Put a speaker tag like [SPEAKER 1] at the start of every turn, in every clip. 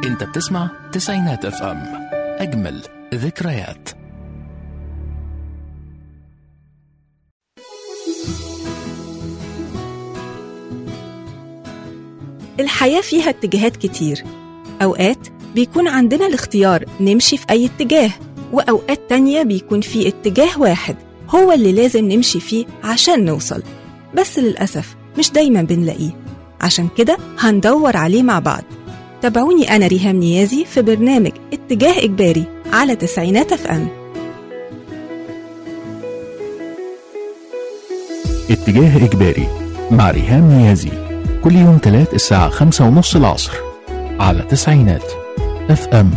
[SPEAKER 1] انت بتسمع تسعينات اف ام اجمل ذكريات
[SPEAKER 2] الحياة فيها اتجاهات كتير أوقات بيكون عندنا الاختيار نمشي في أي اتجاه وأوقات تانية بيكون في اتجاه واحد هو اللي لازم نمشي فيه عشان نوصل بس للأسف مش دايما بنلاقيه عشان كده هندور عليه مع بعض تابعوني أنا ريهام نيازي في برنامج اتجاه إجباري على تسعينات اف ام
[SPEAKER 1] اتجاه إجباري مع ريهام نيازي كل يوم تلات الساعة خمسة ونص العصر على تسعينات اف ام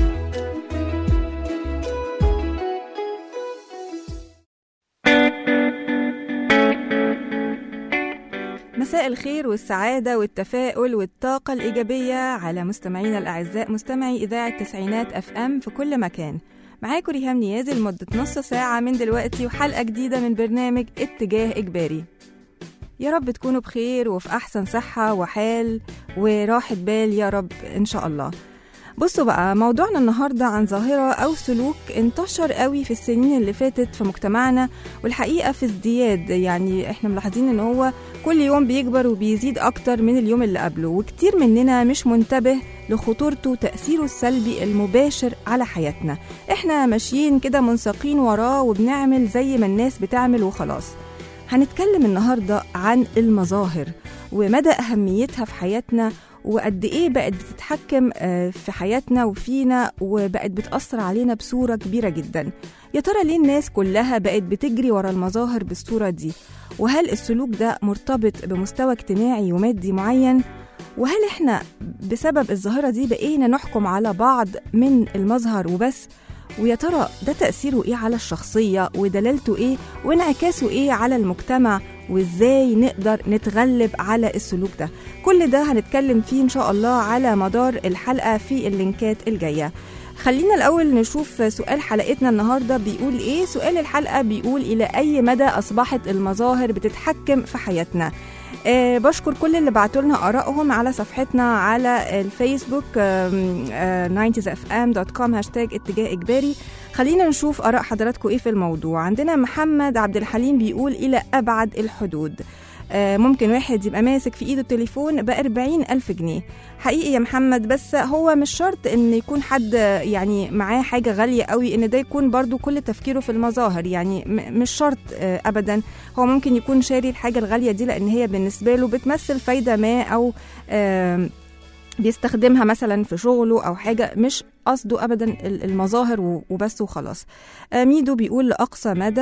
[SPEAKER 2] مساء الخير والسعادة والتفاؤل والطاقة الإيجابية على مستمعينا الأعزاء مستمعي إذاعة تسعينات أف أم في كل مكان معاكم ريهام نيازي لمدة نص ساعة من دلوقتي وحلقة جديدة من برنامج اتجاه إجباري يا رب تكونوا بخير وفي أحسن صحة وحال وراحة بال يا رب إن شاء الله بصوا بقى موضوعنا النهاردة عن ظاهرة أو سلوك انتشر قوي في السنين اللي فاتت في مجتمعنا والحقيقة في ازدياد يعني احنا ملاحظين ان هو كل يوم بيكبر وبيزيد أكتر من اليوم اللي قبله وكتير مننا مش منتبه لخطورته وتأثيره السلبي المباشر على حياتنا احنا ماشيين كده منساقين وراه وبنعمل زي ما الناس بتعمل وخلاص هنتكلم النهاردة عن المظاهر ومدى أهميتها في حياتنا وقد إيه بقت بتتحكم آه، في حياتنا وفينا وبقت بتأثر علينا بصورة كبيرة جدا يا ترى ليه الناس كلها بقت بتجري ورا المظاهر بالصورة دي وهل السلوك ده مرتبط بمستوى اجتماعي ومادي معين وهل احنا بسبب الظاهرة دي بقينا نحكم على بعض من المظهر وبس ويا ترى ده تأثيره إيه على الشخصية ودلالته إيه وانعكاسه إيه على المجتمع وإزاي نقدر نتغلب على السلوك ده كل ده هنتكلم فيه إن شاء الله على مدار الحلقة في اللينكات الجاية خلينا الأول نشوف سؤال حلقتنا النهاردة بيقول إيه سؤال الحلقة بيقول إلى أي مدى أصبحت المظاهر بتتحكم في حياتنا أه بشكر كل اللي بعتوا لنا ارائهم على صفحتنا على الفيسبوك 90sfm.com هاشتاج اتجاه اجباري خلينا نشوف اراء حضراتكم ايه في الموضوع عندنا محمد عبد الحليم بيقول الى ابعد الحدود آه، ممكن واحد يبقى ماسك في ايده التليفون ب 40 ألف جنيه حقيقي يا محمد بس هو مش شرط ان يكون حد يعني معاه حاجة غالية قوي ان ده يكون برضو كل تفكيره في المظاهر يعني م- مش شرط آه، ابدا هو ممكن يكون شاري الحاجة الغالية دي لان هي بالنسبة له بتمثل فايدة ما او آم، بيستخدمها مثلا في شغله او حاجه مش قصده ابدا ال- المظاهر و- وبس وخلاص آه، ميدو بيقول لاقصى مدى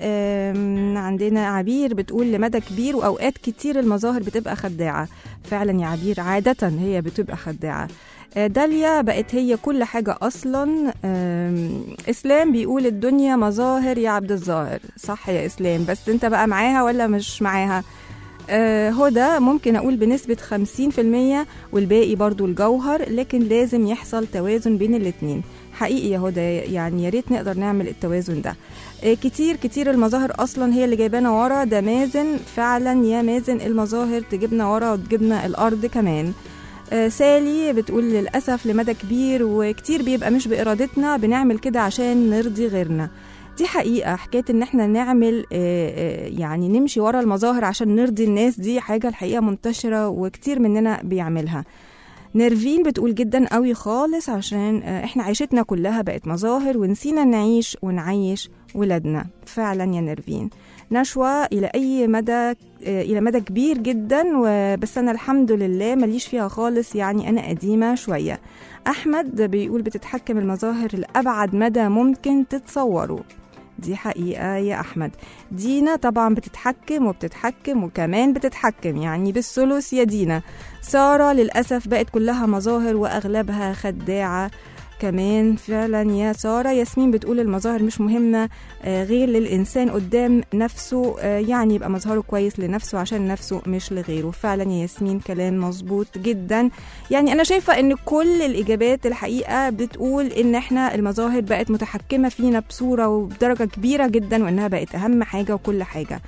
[SPEAKER 2] آم، عندنا عبير بتقول لمدى كبير واوقات كتير المظاهر بتبقى خداعه فعلا يا عبير عاده هي بتبقى خداعه آه، داليا بقت هي كل حاجة أصلا آم، إسلام بيقول الدنيا مظاهر يا عبد الظاهر صح يا إسلام بس أنت بقى معاها ولا مش معاها آه، هدى ممكن أقول بنسبة 50% والباقي برضو الجوهر لكن لازم يحصل توازن بين الاتنين حقيقي يا هدى يعني يا ريت نقدر نعمل التوازن ده آه، كتير كتير المظاهر اصلا هي اللي جايبانا ورا ده مازن فعلا يا مازن المظاهر تجيبنا ورا وتجيبنا الارض كمان آه، سالي بتقول للأسف لمدى كبير وكتير بيبقى مش بإرادتنا بنعمل كده عشان نرضي غيرنا دي حقيقة حكاية إن احنا نعمل آه، آه، يعني نمشي ورا المظاهر عشان نرضي الناس دي حاجة الحقيقة منتشرة وكتير مننا بيعملها نيرفين بتقول جدا قوي خالص عشان آه، احنا عيشتنا كلها بقت مظاهر ونسينا نعيش ونعيش ولادنا فعلا يا نيرفين نشوى الى اي مدى آه، الى مدى كبير جدا وبس انا الحمد لله ماليش فيها خالص يعني انا قديمه شويه احمد بيقول بتتحكم المظاهر لابعد مدى ممكن تتصوروا دي حقيقة يا أحمد دينا طبعا بتتحكم وبتتحكم وكمان بتتحكم يعني بالثلث يا دينا سارة للأسف بقت كلها مظاهر وأغلبها خداعة كمان فعلا يا سارة ياسمين بتقول المظاهر مش مهمة آه، غير للإنسان قدام نفسه آه، يعني يبقى مظهره كويس لنفسه عشان نفسه مش لغيره فعلا يا ياسمين كلام مظبوط جدا يعني أنا شايفة إن كل الإجابات الحقيقة بتقول إن إحنا المظاهر بقت متحكمة فينا بصورة وبدرجة كبيرة جدا وإنها بقت أهم حاجة وكل حاجة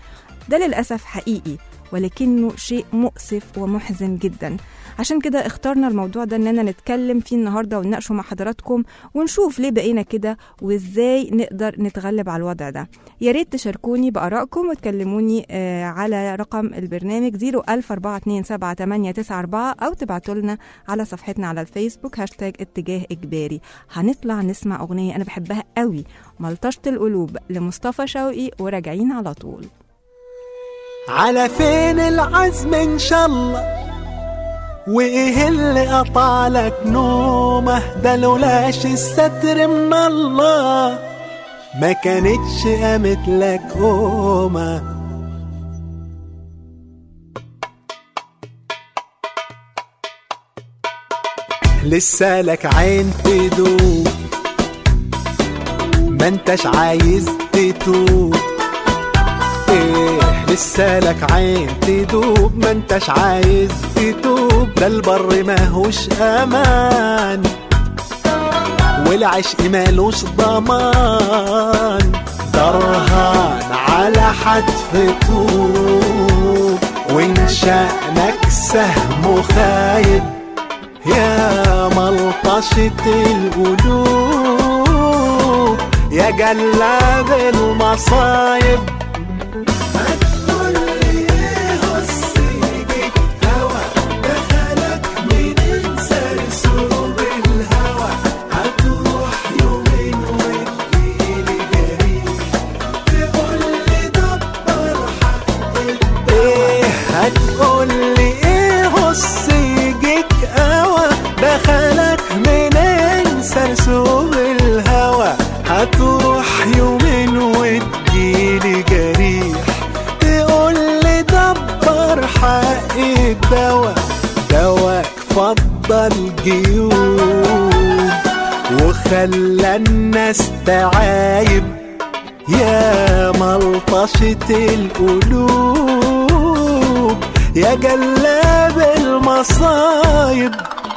[SPEAKER 2] ده للأسف حقيقي ولكنه شيء مؤسف ومحزن جدا عشان كده اخترنا الموضوع ده اننا نتكلم فيه النهارده ونناقشه مع حضراتكم ونشوف ليه بقينا كده وازاي نقدر نتغلب على الوضع ده يا ريت تشاركوني بارائكم وتكلموني آه على رقم البرنامج 004278994 او تبعتوا لنا على صفحتنا على الفيسبوك هاشتاج اتجاه اجباري هنطلع نسمع اغنيه انا بحبها قوي ملطشه القلوب لمصطفى شوقي وراجعين على طول
[SPEAKER 3] على فين العزم ان شاء الله وايه اللي قطعلك نومه ده لولاش الستر من الله ما كانتش قامت لك قومه لسه لك عين تدوب ما انتش عايز تتوب ايه لسه لك عين تدوب ما انتش عايز تتوب ده البر ماهوش امان والعشق مالوش ضمان درهان على حتف طوب وان شأنك سهم خايب يا ملطشة القلوب يا جلاد المصايب ايه هتقولي ايه هص يجيك قوى دخلك منين سرسوب الهوى هتروح يومين وتجيلي جريح تقولي دبر حق الدوا دواك فضل جيوب وخلى الناس تعايب يا ملطشة القلوب يا جلاب المصايب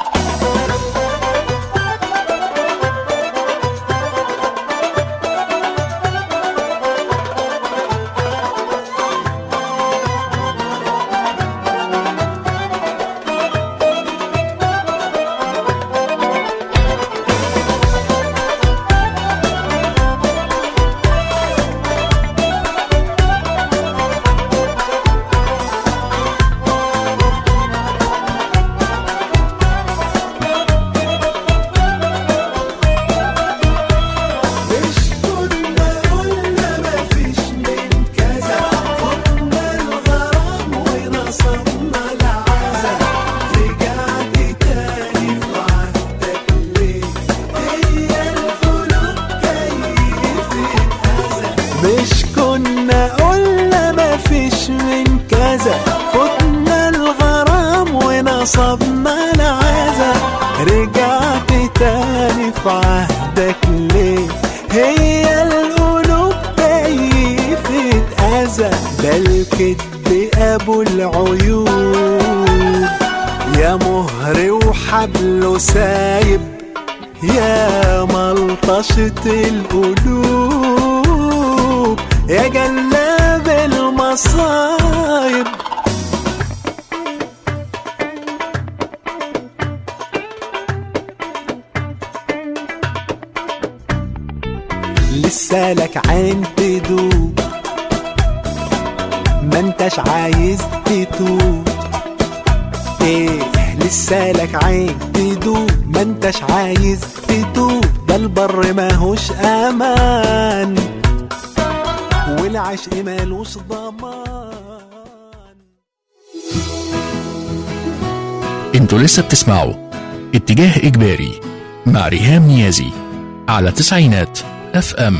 [SPEAKER 3] مش كنا قلنا مفيش من كذا خدنا الغرام ونصبنا العزا رجعت تاني في عهدك ليه هي القلوب كيفت أذى مش كنا قلنا مفيش من كذا خدنا الغرام ونصبنا العزا رجعت تاني في عهدك ليه هي القلوب كيفت أذى ده الكدب أبو العيوب يا مهر وحبله سايب يا ملطشة القلوب يا جلاب المصايب لسه لك عين تدوب ما انتش عايز تتوب ايه لسه لك عين تدوب ما انتش عايز تتوب ده البر ماهوش امان والعشق مالوش ضمان
[SPEAKER 1] انتوا لسه بتسمعوا اتجاه اجباري مع ريهام نيازي على تسعينات اف ام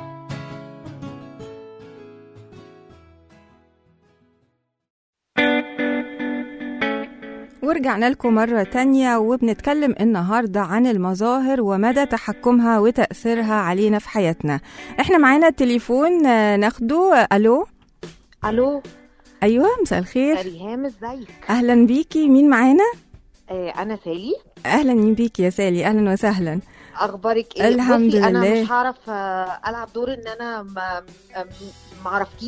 [SPEAKER 2] ورجعنا لكم مرة تانية وبنتكلم النهاردة عن المظاهر ومدى تحكمها وتأثيرها علينا في حياتنا احنا معانا التليفون آه، ناخده ألو
[SPEAKER 4] الو
[SPEAKER 2] أيوة مساء الخير
[SPEAKER 4] ريهام ازيك
[SPEAKER 2] أهلا بيكي مين معانا؟
[SPEAKER 4] آه انا سالي
[SPEAKER 2] أهلا بيكي يا سالي أهلا وسهلا
[SPEAKER 4] اخبارك ايه
[SPEAKER 2] الحمد
[SPEAKER 4] بصي انا
[SPEAKER 2] لله.
[SPEAKER 4] مش هعرف آه، العب دور ان انا ما آم، ما عرفتيش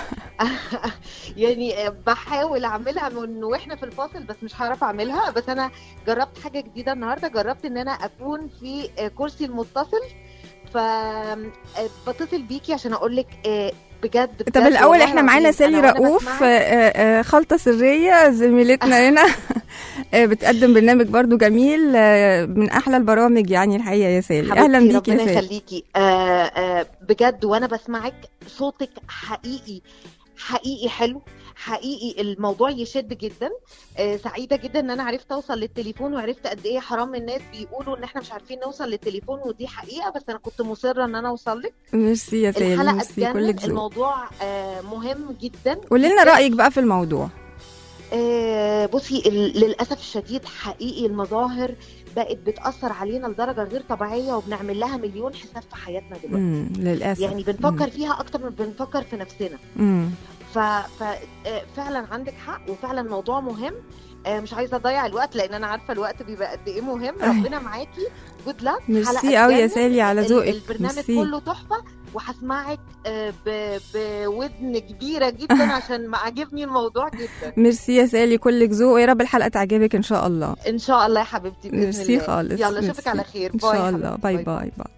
[SPEAKER 4] يعني آه، بحاول اعملها من واحنا في الفاصل بس مش هعرف اعملها بس انا جربت حاجه جديده النهارده جربت ان انا اكون في آه، كرسي المتصل ف آه، بتصل بيكي عشان اقول لك بجد
[SPEAKER 2] طب
[SPEAKER 4] بجد
[SPEAKER 2] الاول
[SPEAKER 4] والله
[SPEAKER 2] احنا معانا
[SPEAKER 4] العظيم
[SPEAKER 2] سالي
[SPEAKER 4] أنا وأنا
[SPEAKER 2] رؤوف
[SPEAKER 4] بسمعك-
[SPEAKER 2] آه، آه، خلطه سريه زميلتنا هنا آه، بتقدم برنامج برضو جميل آه، من احلى البرامج يعني الحقيقه يا سالي اهلا
[SPEAKER 4] حبيبتي
[SPEAKER 2] بيكي يا
[SPEAKER 4] ربنا
[SPEAKER 2] سالي
[SPEAKER 4] يخليكي آه آه بجد وانا بسمعك صوتك حقيقي حقيقي حلو حقيقي الموضوع يشد جدا آه سعيده جدا ان انا عرفت اوصل للتليفون وعرفت قد ايه حرام الناس بيقولوا ان احنا مش عارفين نوصل للتليفون ودي حقيقه بس انا كنت مصره ان انا اوصل لك
[SPEAKER 2] ميرسي يا سالي
[SPEAKER 4] الحلقه
[SPEAKER 2] ميرسي
[SPEAKER 4] اتجنن
[SPEAKER 2] كلك ذوق
[SPEAKER 4] الموضوع آه مهم جدا
[SPEAKER 2] قولي لنا
[SPEAKER 4] جداً.
[SPEAKER 2] رايك بقى في الموضوع
[SPEAKER 4] آه، بصي ال- للاسف الشديد حقيقي المظاهر بقت بتاثر علينا لدرجه غير طبيعيه وبنعمل لها مليون حساب في حياتنا دلوقتي
[SPEAKER 2] امم للاسف
[SPEAKER 4] يعني بنفكر فيها اكتر من بنفكر في نفسنا
[SPEAKER 2] امم
[SPEAKER 4] ف... ف... آه، فعلا عندك حق وفعلا موضوع مهم آه، مش عايزه اضيع الوقت لان انا عارفه الوقت بيبقى قد ايه مهم
[SPEAKER 2] أي.
[SPEAKER 4] ربنا معاكي جود لك
[SPEAKER 2] ميرسي قوي يا سالي على ذوقك
[SPEAKER 4] البرنامج
[SPEAKER 2] ميرسي
[SPEAKER 4] كله تحفه وهسمعك آه، ب... بودن كبيره جدا عشان ما عاجبني الموضوع جدا
[SPEAKER 2] ميرسي يا سالي كلك ذوق ويا رب الحلقه تعجبك ان شاء الله
[SPEAKER 4] ان شاء الله يا حبيبتي باذن
[SPEAKER 2] ميرسي
[SPEAKER 4] الله
[SPEAKER 2] خالص
[SPEAKER 4] يلا
[SPEAKER 2] ميرسي.
[SPEAKER 4] اشوفك على خير
[SPEAKER 2] ان
[SPEAKER 4] باي
[SPEAKER 2] شاء
[SPEAKER 4] يا
[SPEAKER 2] الله
[SPEAKER 4] حبيبتي.
[SPEAKER 2] باي باي باي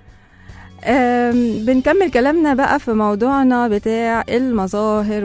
[SPEAKER 2] أم، بنكمل كلامنا بقى في موضوعنا بتاع المظاهر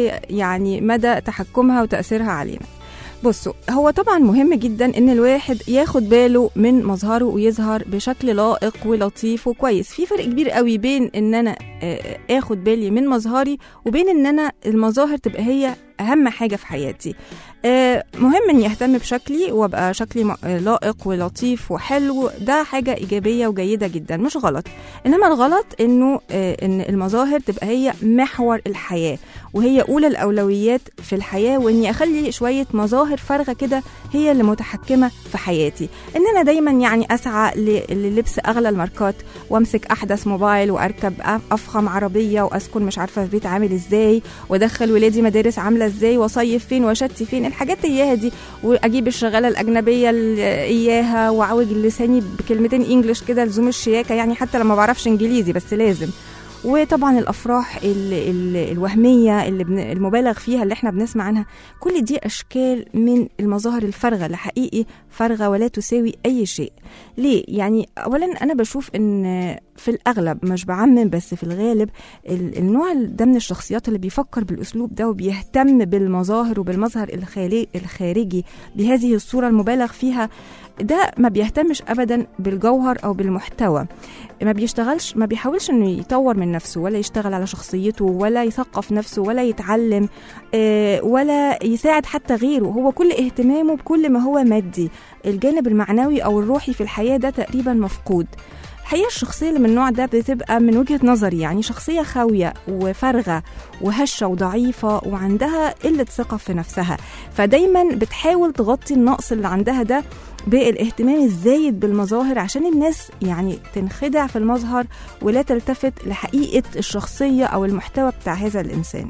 [SPEAKER 2] ويعني مدى تحكمها وتأثيرها علينا بصوا هو طبعا مهم جدا ان الواحد ياخد باله من مظهره ويظهر بشكل لائق ولطيف وكويس في فرق كبير قوي بين ان انا آه، اخد بالي من مظهري وبين ان انا المظاهر تبقى هي اهم حاجه في حياتي آه، مهم اني اهتم بشكلي وابقى شكلي م- آه، لائق ولطيف وحلو ده حاجه ايجابيه وجيده جدا مش غلط انما الغلط انه آه، ان المظاهر تبقى هي محور الحياه وهي اولى الاولويات في الحياه واني اخلي شويه مظاهر فارغه كده هي اللي متحكمه في حياتي ان انا دايما يعني اسعى ل- للبس اغلى الماركات وامسك احدث موبايل واركب أ- افخم عربيه واسكن مش عارفه في بيت عامل ازاي وادخل ولادي مدارس عامله ازاي واصيف فين واشتي فين الحاجات اياها دي واجيب الشغاله الاجنبيه ال- اياها واعوج لساني بكلمتين انجلش كده لزوم الشياكه يعني حتى لما بعرفش انجليزي بس لازم وطبعا الافراح ال ال الوهميه اللي بن المبالغ فيها اللي احنا بنسمع عنها كل دي اشكال من المظاهر الفارغه اللي حقيقي فارغه ولا تساوي اي شيء ليه يعني اولا انا بشوف ان في الاغلب مش بعمم بس في الغالب ال- النوع ده من الشخصيات اللي بيفكر بالاسلوب ده وبيهتم بالمظاهر وبالمظهر الخاري- الخارجي بهذه الصوره المبالغ فيها ده ما بيهتمش ابدا بالجوهر او بالمحتوى ما بيشتغلش ما بيحاولش انه يطور من نفسه ولا يشتغل على شخصيته ولا يثقف نفسه ولا يتعلم آه، ولا يساعد حتى غيره هو كل اهتمامه بكل ما هو مادي الجانب المعنوي او الروحي في الحياه ده تقريبا مفقود الحقيقه الشخصيه اللي من النوع ده بتبقى من وجهه نظري يعني شخصيه خاويه وفارغه وهشه وضعيفه وعندها قله ثقه في نفسها فدايما بتحاول تغطي النقص اللي عندها ده بالاهتمام الزايد بالمظاهر عشان الناس يعني تنخدع في المظهر ولا تلتفت لحقيقه الشخصيه او المحتوى بتاع هذا الانسان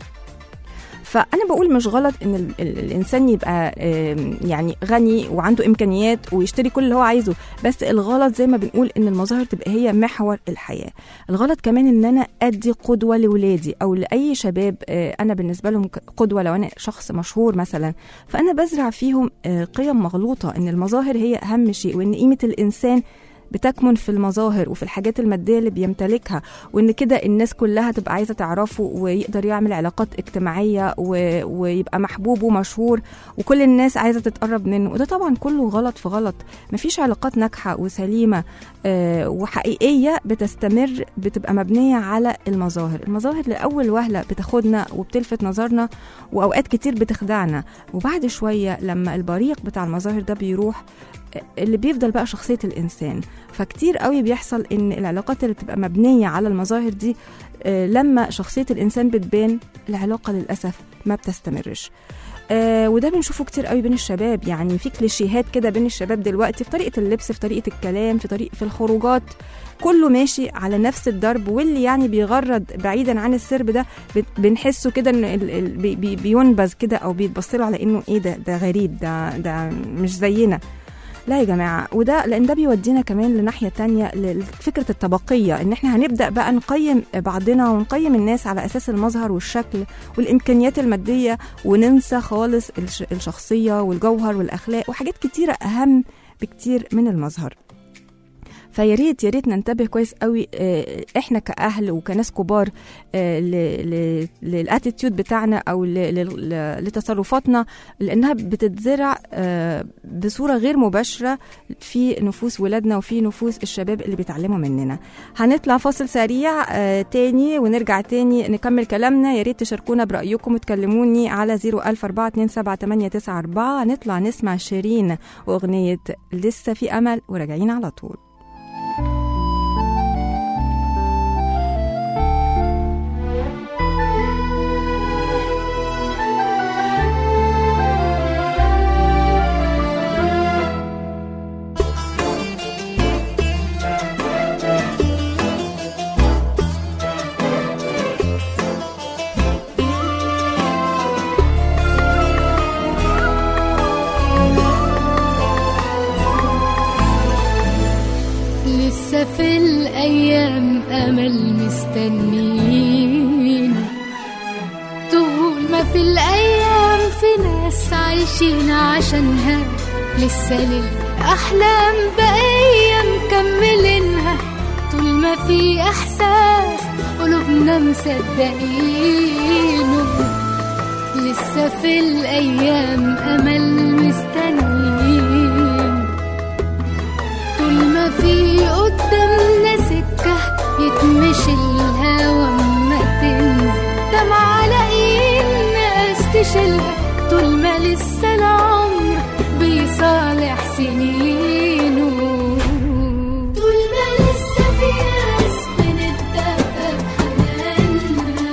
[SPEAKER 2] فانا بقول مش غلط ان ال- ال- الانسان يبقى آم، يعني غني وعنده امكانيات ويشتري كل اللي هو عايزه بس الغلط زي ما بنقول ان المظاهر تبقى هي محور الحياه الغلط كمان ان انا ادي قدوه لاولادي او لاي شباب آه، انا بالنسبه لهم ك- قدوه لو انا شخص مشهور مثلا فانا بزرع فيهم آه، قيم مغلوطه ان المظاهر هي اهم شيء وان قيمه الانسان بتكمن في المظاهر وفي الحاجات الماديه اللي بيمتلكها وان كده الناس كلها تبقى عايزه تعرفه ويقدر يعمل علاقات اجتماعيه و... ويبقى محبوب ومشهور وكل الناس عايزه تتقرب منه وده طبعا كله غلط في غلط مفيش علاقات ناجحه وسليمه آه وحقيقيه بتستمر بتبقى مبنيه على المظاهر المظاهر لاول وهله بتاخدنا وبتلفت نظرنا واوقات كتير بتخدعنا وبعد شويه لما البريق بتاع المظاهر ده بيروح اللي بيفضل بقى شخصية الإنسان فكتير قوي بيحصل إن العلاقات اللي بتبقى مبنية على المظاهر دي آه، لما شخصية الإنسان بتبان العلاقة للأسف ما بتستمرش آه وده بنشوفه كتير قوي بين الشباب يعني في كليشيهات كده بين الشباب دلوقتي في طريقة اللبس في طريقة الكلام في طريقة في الخروجات كله ماشي على نفس الضرب واللي يعني بيغرد بعيدا عن السرب ده بت- بنحسه كده ان ال- ال- بي- بي- بينبذ كده او بيتبص له على انه ايه ده ده غريب ده ده مش زينا لا يا جماعة وده لأن ده بيودينا كمان لناحية تانية لفكرة الطبقية إن إحنا هنبدأ بقى نقيم بعضنا ونقيم الناس على أساس المظهر والشكل والإمكانيات المادية وننسى خالص الش- الشخصية والجوهر والأخلاق وحاجات كتيرة أهم بكتير من المظهر فيا ريت يا ريت ننتبه كويس قوي آه، احنا كاهل وكناس كبار آه، ل- ل- للاتيتيود بتاعنا او ل- ل- ل- لتصرفاتنا لانها بتتزرع آه، بصوره غير مباشره في نفوس ولادنا وفي نفوس الشباب اللي بيتعلموا مننا هنطلع فاصل سريع آه، تاني ونرجع تاني نكمل كلامنا يا ريت تشاركونا برايكم وتكلموني على 004278994 هنطلع نسمع شيرين واغنيه لسه في امل وراجعين على طول
[SPEAKER 5] لسه في الأيام أمل مستنين طول ما في الأيام في ناس عايشين عشانها لسه للأحلام بقية مكملينها طول ما في إحساس قلوبنا مصدقينه لسه في الأيام أمل مستنيين طول ما في قدامنا سكة يتمشي الهوا ما تنزل دمع على ايد ناس تشيلها طول ما لسه العمر بيصالح سنينه طول ما لسه في ناس بنتدفى بحنانها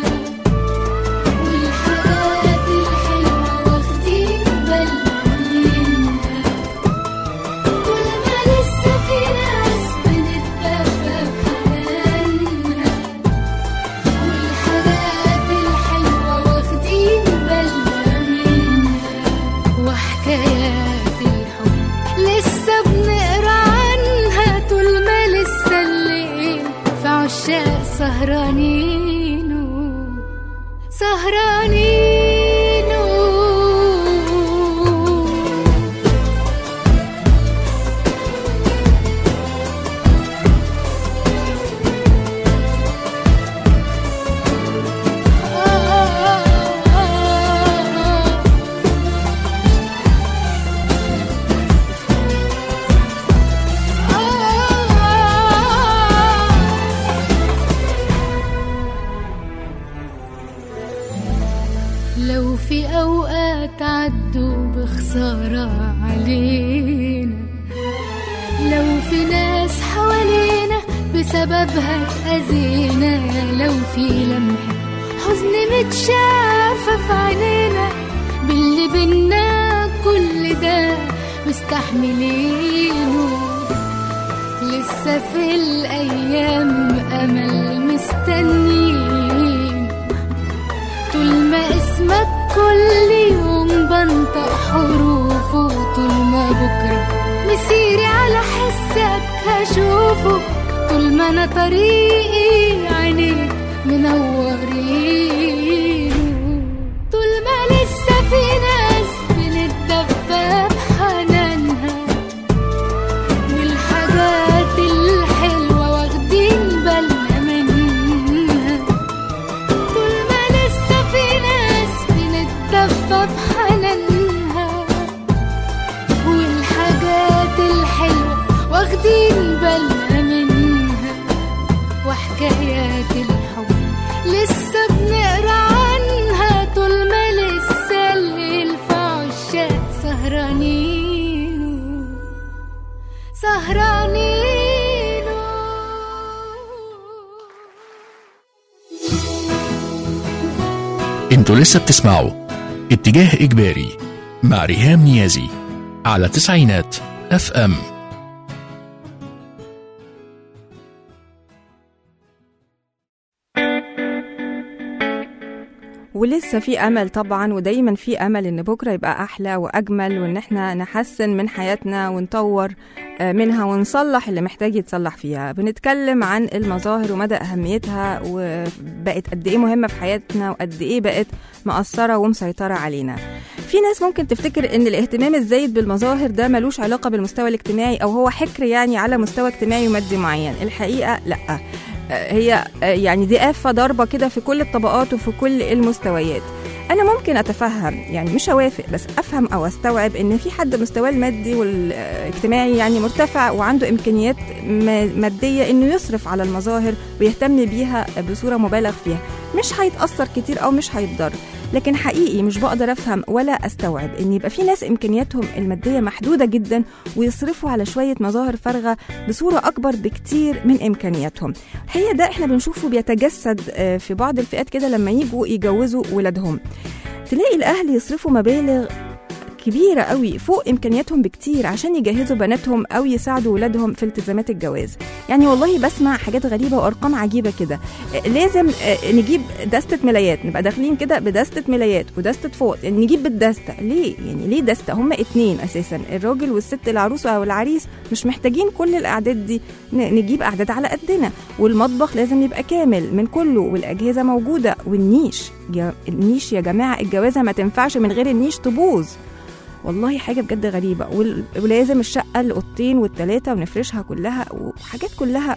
[SPEAKER 5] والحاجات الحلوة واخدين بالنا منها كل ما لسه في ناس بنتدفى بحنانها والحاجات الحلوة واخدين بالنا منها وحكايات الحب لسه بنقرا عنها طول ما لسه الليل في عشاق سهرانين سهرانين لو في أوقات عدوا بخسارة علينا لو في ناس حوالينا بسببها اتأذينا لو في لمحة حزن متشافة في عينينا باللي بينا كل ده مستحملينه لسه في الأيام أمل مستنيين طول ما اسمك كل يوم بنطق حروفه طول ما بكرة مسيري على حسك هشوفه طول ما أنا طريقي عينيك منورين طول ما لسه في ناس بنتدفى بحنانها والحاجات الحلوة واخدين بالنا منها طول ما لسه في ناس بنتدفى بحنانها والحاجات الحلوة واخدين بالنا منها وحكايات الحب لسه بنقرا عنها طول ما لسه الليل في عشاق سهرانين سهرانين
[SPEAKER 1] انتوا لسه بتسمعوا اتجاه إجباري مع ريهام نيازي على تسعينات اف ام
[SPEAKER 2] ولسه في امل طبعا ودايما في امل ان بكره يبقى احلى واجمل وان احنا نحسن من حياتنا ونطور آه، منها ونصلح اللي محتاج يتصلح فيها بنتكلم عن المظاهر ومدى اهميتها وبقت قد ايه مهمه في حياتنا وقد ايه بقت مأثره ومسيطره علينا في ناس ممكن تفتكر ان الاهتمام الزايد بالمظاهر ده ملوش علاقه بالمستوى الاجتماعي او هو حكر يعني على مستوى اجتماعي ومادي معين الحقيقه لا هي يعني دي آفة ضاربة كده في كل الطبقات وفي كل المستويات أنا ممكن أتفهم يعني مش أوافق بس أفهم أو أستوعب إن في حد مستواه المادي والاجتماعي يعني مرتفع وعنده إمكانيات ما- مادية إنه يصرف على المظاهر ويهتم بيها بصورة مبالغ فيها مش هيتأثر كتير أو مش هيتضر لكن حقيقي مش بقدر افهم ولا استوعب ان يبقى في ناس امكانياتهم الماديه محدوده جدا ويصرفوا على شويه مظاهر فارغه بصوره اكبر بكتير من امكانياتهم هي ده احنا بنشوفه بيتجسد آه، في بعض الفئات كده لما يجوا يجوزوا ولادهم تلاقي الاهل يصرفوا مبالغ كبيرة قوي فوق إمكانياتهم بكتير عشان يجهزوا بناتهم أو يساعدوا ولادهم في التزامات الجواز يعني والله بسمع حاجات غريبة وأرقام عجيبة كده آه، لازم آه، نجيب دستة ملايات نبقى داخلين كده بدستة ملايات ودستة فوط يعني نجيب بالدستة ليه يعني ليه دستة هما اتنين أساسا الراجل والست العروس أو العريس مش محتاجين كل الأعداد دي ن- نجيب أعداد على قدنا والمطبخ لازم يبقى كامل من كله والأجهزة موجودة والنيش يا النيش يا جماعة الجوازة ما تنفعش من غير النيش تبوظ والله حاجة بجد غريبة وال- ولازم الشقة الأوضتين والتلاتة ونفرشها كلها وحاجات كلها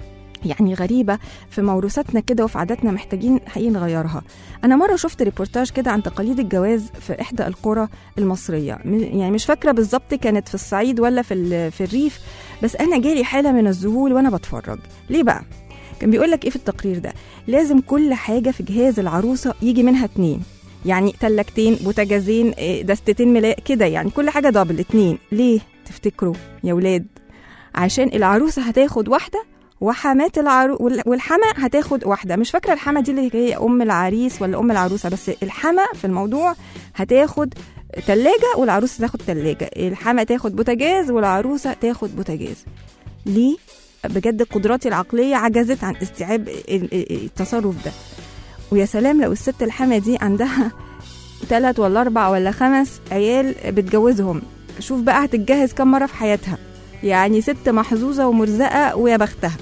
[SPEAKER 2] يعني غريبة في موروثاتنا كده وفي عاداتنا محتاجين حقيقي نغيرها أنا مرة شفت ريبورتاج كده عن تقاليد الجواز في إحدى القرى المصرية م- يعني مش فاكرة بالظبط كانت في الصعيد ولا في, ال- في الريف بس أنا جالي حالة من الذهول وأنا بتفرج ليه بقى؟ كان بيقول لك إيه في التقرير ده لازم كل حاجة في جهاز العروسة يجي منها اتنين يعني تلاجتين بوتاجازين إيه، دستتين ملاء كده يعني كل حاجة دبل اتنين ليه تفتكروا يا ولاد عشان العروسة هتاخد واحدة وحمات العرو وال- والحما هتاخد واحدة مش فاكرة الحما دي اللي هي أم العريس ولا أم العروسة بس الحما في الموضوع هتاخد تلاجة والعروسة تاخد تلاجة الحما تاخد بوتاجاز والعروسة تاخد بوتاجاز ليه؟ بجد قدراتي العقلية عجزت عن استيعاب ال- ال- التصرف ده ويا سلام لو الست الحما دي عندها تلات ولا أربع ولا خمس عيال بتجوزهم شوف بقى هتتجهز كم مرة في حياتها يعني ست محظوظة ومرزقة ويا بختها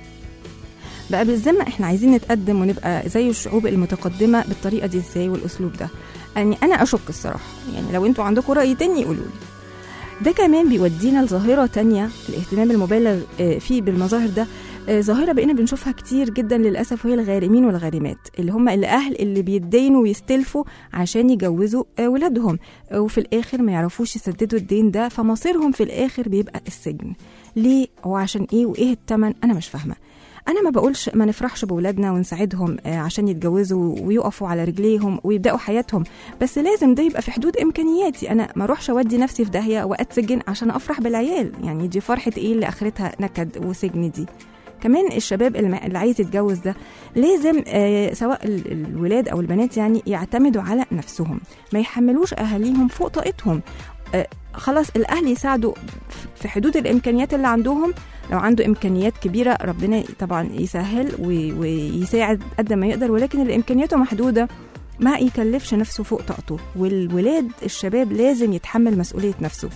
[SPEAKER 2] بقى بالذمة احنا عايزين نتقدم ونبقى زي الشعوب المتقدمة بالطريقة دي ازاي والأسلوب ده يعني أنا أشك الصراحة يعني لو انتوا عندكم رأي تاني يقولوا لي ده كمان بيودينا لظاهرة تانية الاهتمام المبالغ آه، فيه بالمظاهر ده آه، ظاهرة بقينا بنشوفها كتير جدا للأسف وهي الغارمين والغارمات اللي هم الأهل اللي بيتدينوا ويستلفوا عشان يجوزوا آه، ولادهم آه، وفي الآخر ما يعرفوش يسددوا الدين ده فمصيرهم في الآخر بيبقى السجن ليه وعشان إيه وإيه التمن أنا مش فاهمة انا ما بقولش ما نفرحش بولادنا ونساعدهم آه، عشان يتجوزوا ويقفوا على رجليهم ويبداوا حياتهم بس لازم ده يبقى في حدود امكانياتي انا ما اروحش اودي نفسي في داهيه واتسجن عشان افرح بالعيال يعني دي فرحه ايه اللي اخرتها نكد وسجن دي كمان الشباب الم- اللي عايز يتجوز ده لازم آه سواء ال- الولاد او البنات يعني يعتمدوا على نفسهم ما يحملوش اهاليهم فوق طاقتهم آه خلاص الاهل يساعدوا في حدود الامكانيات اللي عندهم لو عنده امكانيات كبيره ربنا طبعا يسهل وي- ويساعد قد ما يقدر ولكن اللي امكانياته محدوده ما يكلفش نفسه فوق طاقته والولاد الشباب لازم يتحمل مسؤوليه نفسه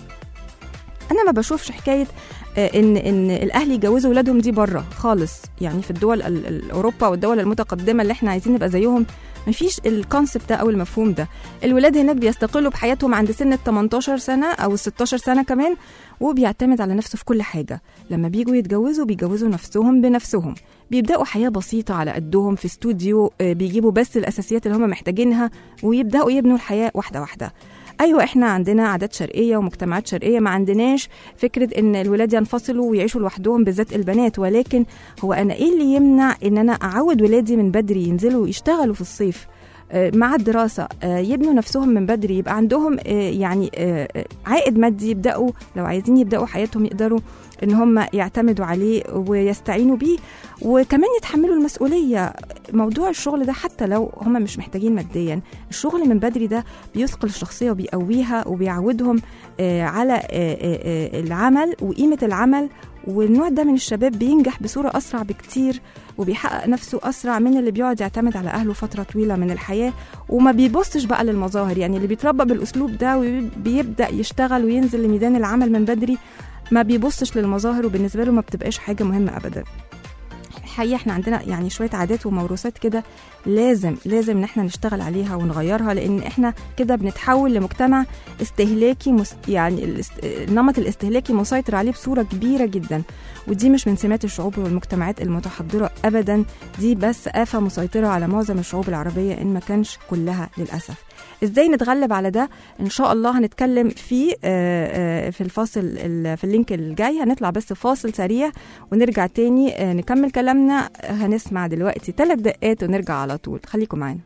[SPEAKER 2] انا ما بشوفش حكايه آه، ان ان الاهل يجوزوا ولادهم دي بره خالص يعني في الدول ال- ال- اوروبا والدول المتقدمه اللي احنا عايزين نبقى زيهم مفيش الكونسبت ده او المفهوم ده الولاد هناك بيستقلوا بحياتهم عند سن ال 18 سنه او ال 16 سنه كمان وبيعتمد على نفسه في كل حاجه لما بيجوا يتجوزوا بيجوزوا نفسهم بنفسهم بيبداوا حياه بسيطه على قدهم في استوديو آه، بيجيبوا بس الاساسيات اللي هم محتاجينها ويبداوا يبنوا الحياه واحده واحده ايوه احنا عندنا عادات شرقيه ومجتمعات شرقيه ما عندناش فكره ان الولاد ينفصلوا ويعيشوا لوحدهم بالذات البنات ولكن هو انا ايه اللي يمنع ان انا اعود ولادي من بدري ينزلوا يشتغلوا في الصيف آه، مع الدراسة آه، يبنوا نفسهم من بدري يبقى عندهم آه، يعني آه، آه، عائد مادي يبدأوا لو عايزين يبدأوا حياتهم يقدروا ان هم يعتمدوا عليه ويستعينوا بيه وكمان يتحملوا المسؤولية موضوع الشغل ده حتى لو هم مش محتاجين ماديا الشغل من بدري ده بيثقل الشخصية وبيقويها وبيعودهم آه، على آه، آه، آه، العمل وقيمة العمل والنوع ده من الشباب بينجح بصورة أسرع بكتير وبيحقق نفسه أسرع من اللي بيقعد يعتمد على أهله فترة طويلة من الحياة وما بيبصش بقى للمظاهر يعني اللي بيتربى بالأسلوب ده وبيبدأ يشتغل وينزل لميدان العمل من بدري ما بيبصش للمظاهر وبالنسبة له ما بتبقاش حاجة مهمة أبدا الحقيقة احنا عندنا يعني شوية عادات وموروثات كده لازم لازم ان احنا نشتغل عليها ونغيرها لان احنا كده بنتحول لمجتمع استهلاكي مس يعني الاست... النمط الاستهلاكي مسيطر عليه بصورة كبيرة جدا ودي مش من سمات الشعوب والمجتمعات المتحضرة ابدا دي بس آفة مسيطرة على معظم الشعوب العربية ان ما كانش كلها للأسف ازاي نتغلب على ده ان شاء الله هنتكلم فيه آه، آه، في الفاصل ال- في اللينك الجاي هنطلع بس فاصل سريع ونرجع تاني آه، نكمل كلامنا هنسمع دلوقتي ثلاث دقات ونرجع على طول خليكم معانا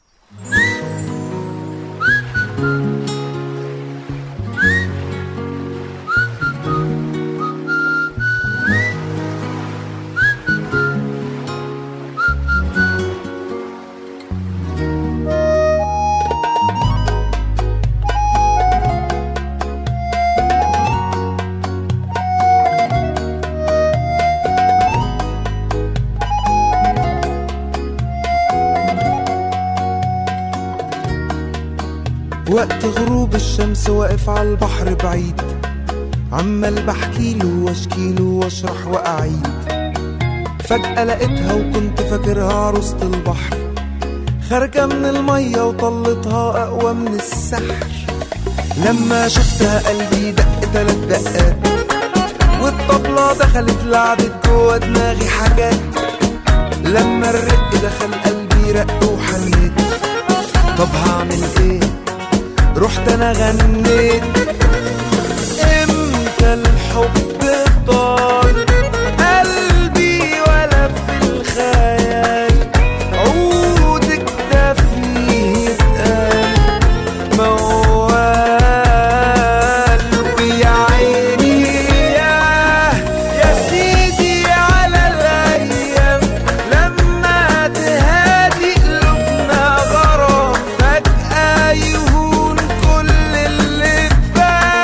[SPEAKER 3] وقت غروب الشمس واقف على البحر بعيد عمال بحكيله واشكيله واشرح واعيد فجأة لقيتها وكنت فاكرها عروسة البحر خارجة من المية وطلتها أقوى من السحر لما شفتها قلبي دق تلات دقات والطبلة دخلت لعبت جوا دماغي حاجات لما الرق دخل قلبي رق وحنيت طب هعمل ايه رحت انا غنيت امتى الحب طال قلبي ولا في الخيال عودك ده فيه اتقال موال ويا عيني يا يا سيدي على الايام لما تهادي قلوبنا غرام فجأة يهون كل اللي فات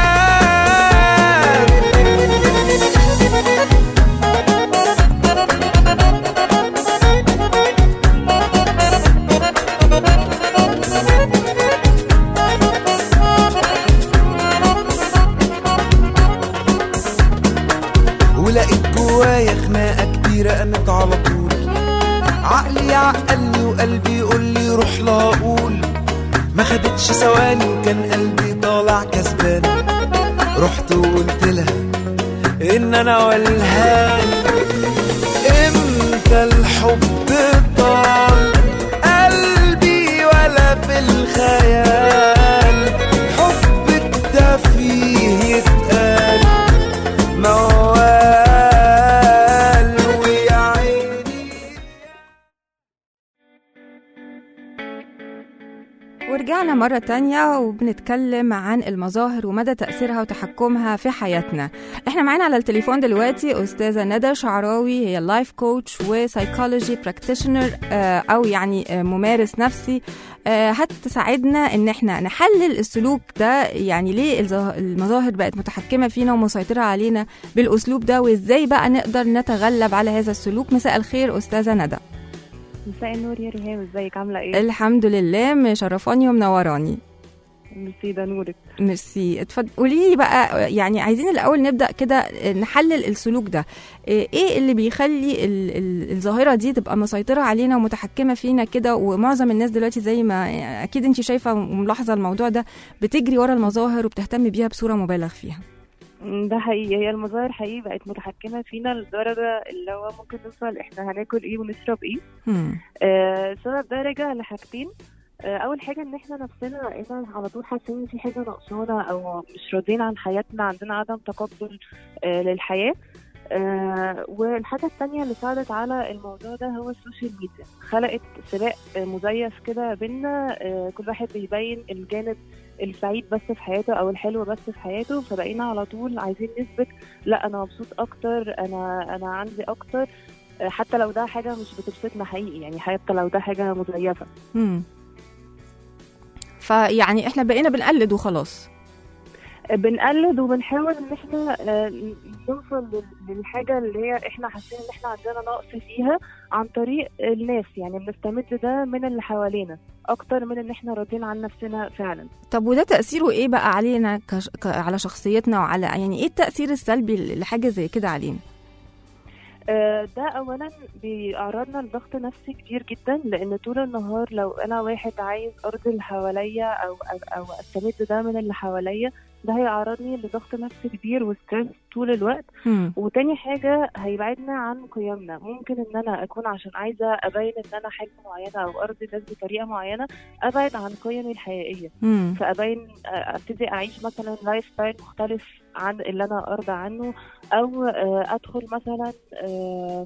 [SPEAKER 3] ولقيت جوايا خناقة كبيرة قامت على طول عقلي يعقلني وقلبي يقول لي روح لا اقول ما خدتش ثواني وكان قلبي طالع كسبان رحت وقلت لها ان انا والهان امتى الحب طال قلبي ولا في الخيال حبك ده فيه يتقال موال ويا عيني
[SPEAKER 2] ورجعنا مرة تانية وبنتكلم عن المظاهر ومدى تأثيرها وتحكمها في حياتنا احنا معانا على التليفون دلوقتي أستاذة ندى شعراوي هي لايف كوتش وسايكولوجي براكتيشنر أو يعني آه، ممارس نفسي آه، هتساعدنا ان احنا نحلل السلوك ده يعني ليه الظه- المظاهر بقت متحكمة فينا ومسيطرة علينا بالأسلوب ده وازاي بقى نقدر نتغلب على هذا السلوك مساء الخير أستاذة ندى
[SPEAKER 6] مساء النور يا ريهام ازيك عامله ايه
[SPEAKER 2] الحمد لله مشرفاني ومنوراني
[SPEAKER 6] ميرسي ده نورك
[SPEAKER 2] ميرسي اتفضل قولي لي بقى يعني عايزين الاول نبدا كده نحلل السلوك ده ايه اللي بيخلي ال- ال- الظاهره دي تبقى مسيطره علينا ومتحكمه فينا كده ومعظم الناس دلوقتي زي ما اكيد انت شايفه وملاحظه الموضوع ده بتجري ورا المظاهر وبتهتم بيها بصوره مبالغ فيها
[SPEAKER 6] م، ده حقيقي هي المظاهر حقيقي بقت متحكمه فينا لدرجه اللي هو ممكن نوصل احنا هناكل ايه ونشرب ايه
[SPEAKER 2] هم.
[SPEAKER 6] آه، السبب ده راجع لحاجتين آه، اول حاجه ان احنا نفسنا بقينا على طول حاسين ان في حاجه ناقصانا او مش راضيين عن حياتنا عندنا عدم تقبل آه، للحياه آه، والحاجة التانية اللي ساعدت على الموضوع ده هو السوشيال ميديا خلقت سباق آه، مزيف كده بينا آه، كل واحد بيبين الجانب السعيد بس في حياته او الحلو بس في حياته فبقينا على طول عايزين نثبت لا انا مبسوط اكتر انا انا عندي اكتر آه، حتى لو ده حاجة مش بتبسطنا حقيقي يعني حتى لو ده حاجة مزيفة
[SPEAKER 2] هم. فيعني احنا بقينا بنقلد وخلاص
[SPEAKER 6] بنقلد وبنحاول ان احنا آه، نوصل لل- للحاجه اللي هي احنا حاسين ان احنا عندنا نقص فيها عن طريق الناس يعني بنستمد ده من اللي حوالينا اكتر من ان احنا راضيين عن نفسنا فعلا
[SPEAKER 2] طب وده تأثيره ايه بقى علينا كش... ك... على شخصيتنا وعلى يعني ايه التأثير السلبي لحاجة زي كده علينا
[SPEAKER 6] آه، ده اولا بيعرضنا لضغط نفسي كبير جدا لان طول النهار لو انا واحد عايز ارضي اللي حواليا او او استمد ده من اللي حواليا ده هيعرضني لضغط نفسي كبير وستريس طول الوقت
[SPEAKER 2] مم.
[SPEAKER 6] وتاني حاجة هيبعدنا عن قيمنا ممكن ان انا اكون عشان عايزة ابين ان انا حاجة معينة او ارضي الناس بطريقة معينة ابعد عن قيمي الحقيقية
[SPEAKER 2] مم.
[SPEAKER 6] فابين آه، ابتدي اعيش مثلا لايف ستايل مختلف عن اللي انا ارضى عنه او آه، ادخل مثلا آه،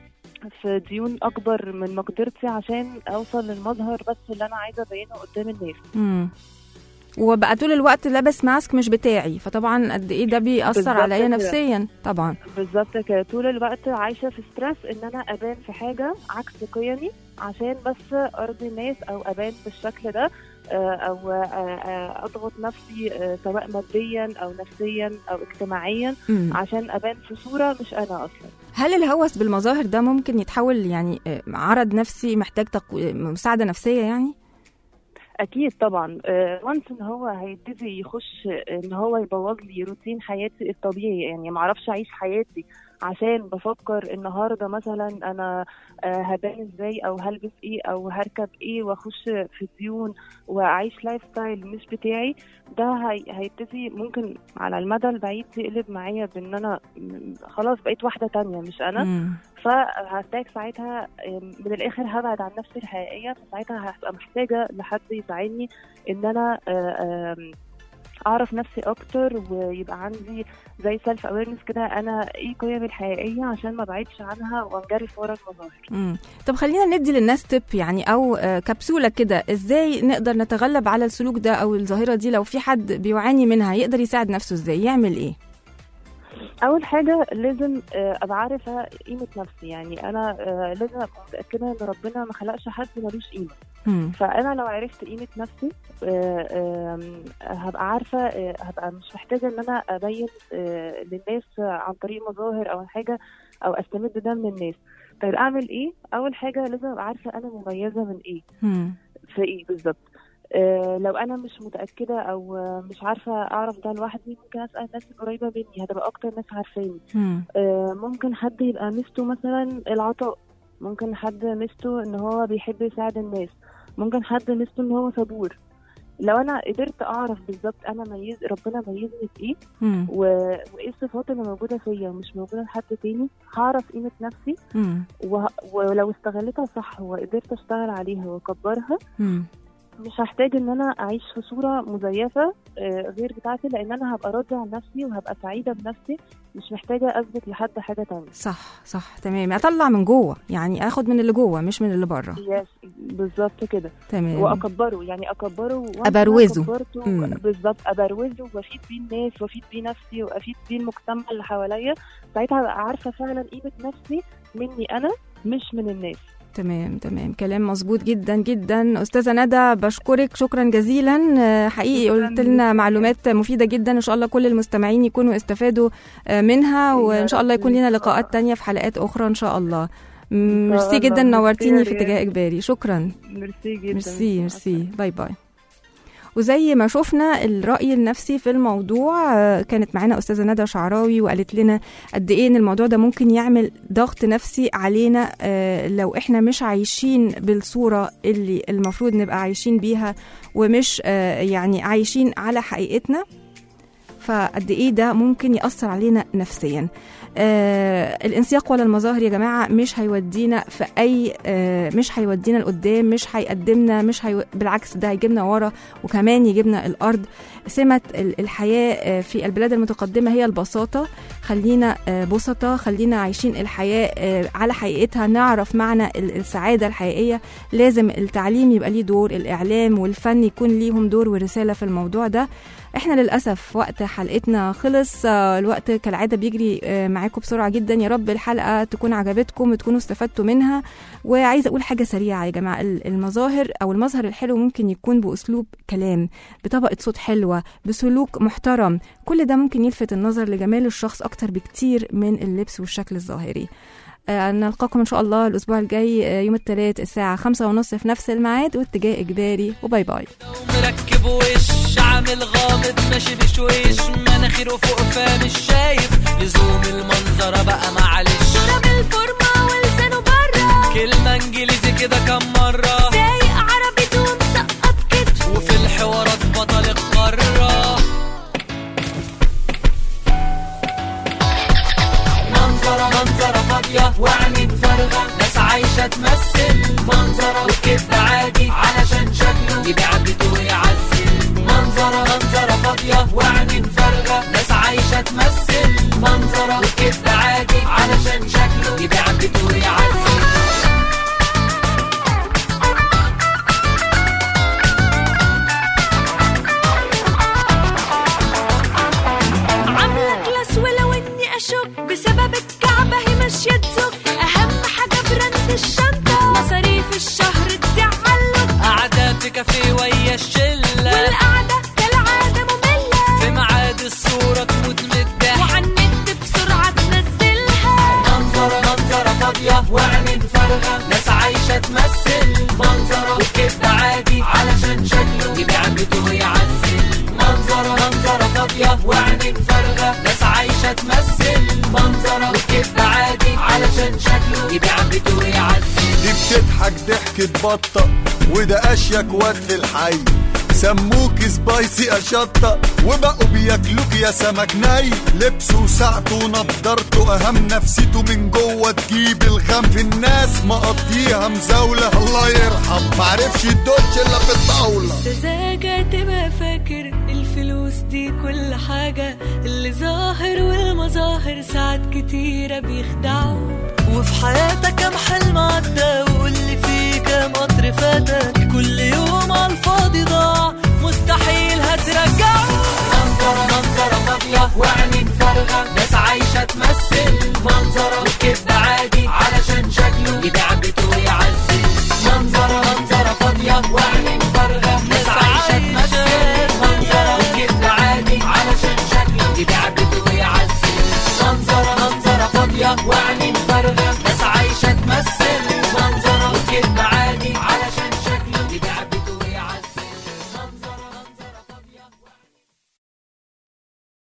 [SPEAKER 6] في ديون اكبر من مقدرتي عشان اوصل للمظهر بس اللي انا عايزه ابينه قدام الناس
[SPEAKER 2] مم. وبقى طول الوقت لابس ماسك مش بتاعي فطبعا قد ايه ده بيأثر
[SPEAKER 6] بالظبط
[SPEAKER 2] عليا
[SPEAKER 6] كده.
[SPEAKER 2] نفسيا طبعا
[SPEAKER 6] بالظبط كده طول الوقت عايشه في ستريس ان انا ابان في حاجه عكس قيمي عشان بس ارضي الناس او ابان بالشكل ده آه، او آه، آه، اضغط نفسي آه، سواء ماديا او نفسيا او اجتماعيا
[SPEAKER 2] مم.
[SPEAKER 6] عشان ابان في صوره مش انا اصلا
[SPEAKER 2] هل الهوس بالمظاهر ده ممكن يتحول يعني آه، عرض نفسي محتاج تقو... مساعدة نفسية يعني
[SPEAKER 6] اكيد طبعا وانس ان هو هيبتدي يخش ان هو يبوظ لي روتين حياتي الطبيعي يعني ما اعرفش اعيش حياتي عشان بفكر النهارده مثلا انا آه، هبان ازاي او هلبس ايه او هركب ايه واخش في ديون واعيش لايف ستايل مش بتاعي ده هي- هيبتدي ممكن على المدى البعيد يقلب معايا بان انا م- خلاص بقيت واحده تانية مش انا
[SPEAKER 2] مم.
[SPEAKER 6] فهحتاج ساعتها آم، من الاخر هبعد عن نفسي الحقيقيه فساعتها هبقى محتاجه لحد يساعدني ان انا آه، آم، اعرف نفسي اكتر ويبقى عندي زي سيلف اويرنس كده انا ايه قيمي الحقيقيه عشان ما بعيدش عنها وانجرف ورا المظاهر
[SPEAKER 2] مم. طب خلينا ندي للناس تip يعني او آه، كبسولة كده ازاي نقدر نتغلب على السلوك ده او الظاهرة دي لو في حد بيعاني منها يقدر يساعد نفسه ازاي يعمل ايه
[SPEAKER 6] اول حاجه لازم آه، ابقى عارفه قيمه نفسي يعني انا آه، لازم ابقى متاكده ان ربنا ما خلقش حد ملوش قيمه
[SPEAKER 2] مم.
[SPEAKER 6] فانا لو عرفت قيمه نفسي آه، آم، هبقى عارفه آه، هبقى مش محتاجه ان انا ابين آه، للناس عن طريق مظاهر او حاجه او استمد ده من الناس طيب اعمل ايه اول حاجه لازم ابقى عارفه انا مميزه من ايه
[SPEAKER 2] مم.
[SPEAKER 6] في ايه بالظبط آه، لو انا مش متاكده او آه، مش عارفه اعرف ده لوحدي ممكن اسال الناس القريبه مني هتبقى اكتر ناس عارفاني
[SPEAKER 2] مم.
[SPEAKER 6] آه، ممكن حد يبقى ميزته مثلا العطاء ممكن حد ميزته ان هو بيحب يساعد الناس ممكن حد ميزته ان هو صبور لو انا قدرت اعرف بالظبط انا ميز ربنا ميزني بايه
[SPEAKER 2] مم.
[SPEAKER 6] و... وايه الصفات اللي موجوده فيا ومش موجوده لحد تاني هعرف قيمه نفسي
[SPEAKER 2] مم.
[SPEAKER 6] و... ولو استغلتها صح وقدرت اشتغل عليها واكبرها
[SPEAKER 2] مم.
[SPEAKER 6] مش هحتاج ان انا اعيش في صوره مزيفه آه، غير بتاعتي لان انا هبقى راضيه عن نفسي وهبقى سعيده بنفسي مش محتاجه اثبت لحد حاجه تانية
[SPEAKER 2] صح صح تمام اطلع من جوه يعني اخد من اللي جوه مش من اللي بره
[SPEAKER 6] يس بالظبط كده
[SPEAKER 2] تمام
[SPEAKER 6] واكبره يعني اكبره وأنا
[SPEAKER 2] أبروزه.
[SPEAKER 6] كبرته
[SPEAKER 2] مم.
[SPEAKER 6] بالظبط ابروزه وافيد بيه الناس وافيد بيه نفسي وافيد بيه المجتمع اللي حواليا ساعتها هبقى عارفه فعلا قيمه نفسي مني انا مش من الناس
[SPEAKER 2] تمام تمام كلام مظبوط جدا جدا استاذه ندى بشكرك شكرا جزيلا آه، حقيقي
[SPEAKER 6] شكراً
[SPEAKER 2] قلت لنا
[SPEAKER 6] ليك.
[SPEAKER 2] معلومات مفيده جدا ان شاء الله كل المستمعين يكونوا استفادوا آه، منها
[SPEAKER 6] يا
[SPEAKER 2] وان شاء الله
[SPEAKER 6] رب
[SPEAKER 2] يكون
[SPEAKER 6] إن
[SPEAKER 2] لنا
[SPEAKER 6] شاء
[SPEAKER 2] لقاءات
[SPEAKER 6] الله.
[SPEAKER 2] تانية في حلقات اخرى ان شاء الله م-
[SPEAKER 6] إن شاء
[SPEAKER 2] ميرسي جدا
[SPEAKER 6] الله.
[SPEAKER 2] نورتيني
[SPEAKER 6] ميرسي
[SPEAKER 2] في
[SPEAKER 6] يا
[SPEAKER 2] اتجاه
[SPEAKER 6] ريان.
[SPEAKER 2] اجباري شكرا
[SPEAKER 6] ميرسي جدا
[SPEAKER 2] ميرسي ميرسي باي باي وزي ما شفنا الرأي النفسي في الموضوع آه، كانت معانا أستاذة ندى شعراوي وقالت لنا قد إيه إن الموضوع ده ممكن يعمل ضغط نفسي علينا آه، لو إحنا مش عايشين بالصورة اللي المفروض نبقى عايشين بيها ومش آه، يعني عايشين على حقيقتنا فقد ايه ده ممكن ياثر علينا نفسيا آه الانسياق ولا المظاهر يا جماعه مش هيودينا في اي آه مش هيودينا لقدام مش هيقدمنا مش هي... بالعكس ده هيجيبنا ورا وكمان يجيبنا الارض سمه ال- الحياه آه في البلاد المتقدمه هي البساطه خلينا آه بسطة خلينا عايشين الحياه آه على حقيقتها نعرف معنى ال- السعاده الحقيقيه لازم التعليم يبقى ليه دور الاعلام والفن يكون ليهم دور ورساله في الموضوع ده احنا للاسف وقت حلقتنا خلص آه، الوقت كالعاده بيجري آه، معاكم بسرعه جدا يا رب الحلقه تكون عجبتكم وتكونوا استفدتوا منها وعايزه اقول حاجه سريعه يا جماعه ال- المظاهر او المظهر الحلو ممكن يكون باسلوب كلام بطبقه صوت حلوه بسلوك محترم كل ده ممكن يلفت النظر لجمال الشخص اكتر بكتير من اللبس والشكل الظاهري آه، نلقاكم ان شاء الله الاسبوع الجاي آه، يوم الثلاث الساعه خمسة ونص في نفس الميعاد واتجاه اجباري وباي باي
[SPEAKER 7] مركب وش عامل غامض ماشي بشويش مناخيره فوق فمش شايف لزوم المنظرة بقى معلش
[SPEAKER 5] ضرب الفورمة ولسانه برا
[SPEAKER 7] كلمة انجليزي كده كم مرة
[SPEAKER 5] سايق عربيته ومسقط كتف
[SPEAKER 7] وفي الحوارات بطل القارة منظرة منظرة فاضية وعينين فارغة ناس عايشة تمثل منظرة والكذب عادي علشان شكله يبيع بيته ويعزل منظرة منظرة فاضية وعينين فارغة ناس عايشة تمثل منظرة والكذب عادي علشان شكله يبيع بيته ويعزل
[SPEAKER 5] عاملة كلاس ولو اني اشك بسبب الكعبة هي ماشية تزك اهم حاجة براند الشنطة مصاريف الشهر تزعله
[SPEAKER 7] قاعدة في كافيه ويا الشلة
[SPEAKER 5] والقعدة كالعادة مملة
[SPEAKER 7] في ميعاد الصورة تموت من الضحك
[SPEAKER 5] وعلى النت بسرعة تنزلها
[SPEAKER 7] منظرة منظرة فاضية وعينين فارغة ناس عايشة تمثل منظرة والكذب عادي علشان شكله يبيع بيته ويعزل منظرة منظرة فاضية وعينين فارغة ناس عايشة تمثل منظرة والكذب عادي علشان شكله يبيع بيته ويعزل
[SPEAKER 8] دي بتضحك ضحكة بطة وده أشيك واد في الحي سموك سبايسي أشطة وبقوا بياكلوك يا سمك ني لبسه وساعته ونضارته أهم نفسيته من جوه تجيب الغم في الناس مقضيها مزاولة الله يرحم معرفش الدوتش إلا في الطاولة
[SPEAKER 5] سذاجة تبقى فاكر الفلوس دي كل حاجة اللي ظاهر والمظاهر ساعات كتيرة بيخدعوا
[SPEAKER 7] وفي حياتك كم حلم عدى وقول لي فيه كام قطر فاتك كل يوم على